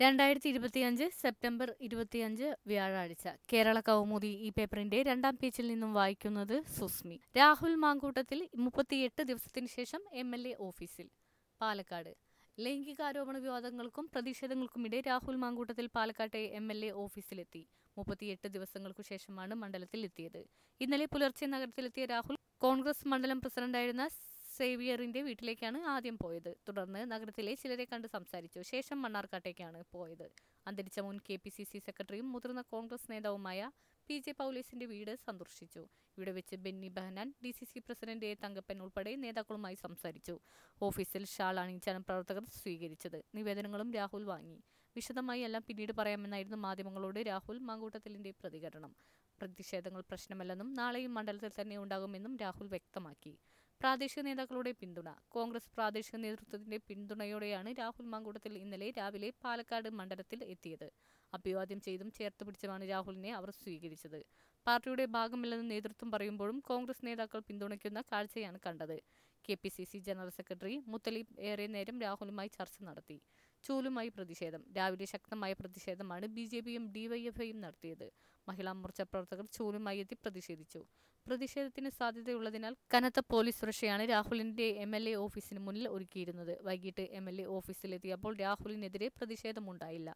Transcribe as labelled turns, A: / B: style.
A: രണ്ടായിരത്തി ഇരുപത്തിയഞ്ച് സെപ്റ്റംബർ ഇരുപത്തിയഞ്ച് വ്യാഴാഴ്ച കേരള കൗമുദി ഈ പേപ്പറിന്റെ രണ്ടാം പേജിൽ നിന്നും വായിക്കുന്നത് സുസ്മി രാഹുൽ മാങ്കൂട്ടത്തിൽ മുപ്പത്തിയെട്ട് ദിവസത്തിന് ശേഷം എം എൽ എ ഓഫീസിൽ പാലക്കാട് ലൈംഗികാരോപണ വിവാദങ്ങൾക്കും പ്രതിഷേധങ്ങൾക്കുമിടെ രാഹുൽ മാങ്കൂട്ടത്തിൽ പാലക്കാട്ടെ എം എൽ എ ഓഫീസിലെത്തി മുപ്പത്തിയെട്ട് ദിവസങ്ങൾക്കു ശേഷമാണ് മണ്ഡലത്തിൽ എത്തിയത് ഇന്നലെ പുലർച്ചെ നഗരത്തിലെത്തിയ രാഹുൽ കോൺഗ്രസ് മണ്ഡലം പ്രസിഡന്റായിരുന്ന സേവിയറിന്റെ വീട്ടിലേക്കാണ് ആദ്യം പോയത് തുടർന്ന് നഗരത്തിലെ ചിലരെ കണ്ട് സംസാരിച്ചു ശേഷം മണ്ണാർക്കാട്ടേക്കാണ് പോയത് അന്തരിച്ച മുൻ കെ പി സി സി സെക്രട്ടറിയും മുതിർന്ന കോൺഗ്രസ് നേതാവുമായ പി ജെ പൗലേസിന്റെ വീട് സന്ദർശിച്ചു ഇവിടെ വെച്ച് Benny Behanan D C C president A Thankappan ഉൾപ്പെടെ നേതാക്കളുമായി സംസാരിച്ചു ഓഫീസിൽ ഷാൾ അണിയിച്ചാണ് പ്രവർത്തകർ സ്വീകരിച്ചത് നിവേദനങ്ങളും രാഹുൽ വാങ്ങി വിശദമായി എല്ലാം പിന്നീട് പറയാമെന്നായിരുന്നു മാധ്യമങ്ങളോട് രാഹുൽ മാങ്കൂട്ടത്തിലിന്റെ പ്രതികരണം പ്രതിഷേധങ്ങൾ പ്രശ്നമല്ലെന്നും നാളെയും മണ്ഡലത്തിൽ തന്നെ ഉണ്ടാകുമെന്നും രാഹുൽ വ്യക്തമാക്കി പ്രാദേശിക നേതാക്കളുടെ പിന്തുണ കോൺഗ്രസ് പ്രാദേശിക നേതൃത്വത്തിന്റെ പിന്തുണയോടെയാണ് രാഹുൽ മാങ്കൂട്ടത്തിൽ ഇന്നലെ രാവിലെ പാലക്കാട് മണ്ഡലത്തിൽ എത്തിയത് അഭിവാദ്യം ചെയ്തും ചേർത്ത് പിടിച്ചുമാണ് രാഹുലിനെ അവർ സ്വീകരിച്ചത് പാർട്ടിയുടെ ഭാഗമില്ലെന്ന് നേതൃത്വം പറയുമ്പോഴും കോൺഗ്രസ് നേതാക്കൾ പിന്തുണയ്ക്കുന്ന കാഴ്ചയാണ് കണ്ടത് K P C C general secretary Muthaleeb ഏറെ നേരം രാഹുലുമായി ചർച്ച നടത്തി ചൂലുമായി പ്രതിഷേധം രാവിലെ ശക്തമായ പ്രതിഷേധമാണ് ബി ജെ പിയും ഡിവൈഎഫ്ഐയും നടത്തിയത് മഹിളാ മോർച്ച പ്രവർത്തകർ ചൂലുമായി എത്തി പ്രതിഷേധിച്ചു പ്രതിഷേധത്തിന് സാധ്യതയുള്ളതിനാൽ കനത്ത പോലീസ് സുരക്ഷയാണ് രാഹുലിന്റെ എം എൽ എ ഓഫീസിന് മുന്നിൽ ഒരുക്കിയിരുന്നത് വൈകിട്ട് എം എൽ എ ഓഫീസിലെത്തിയപ്പോൾ രാഹുലിനെതിരെ പ്രതിഷേധമുണ്ടായില്ല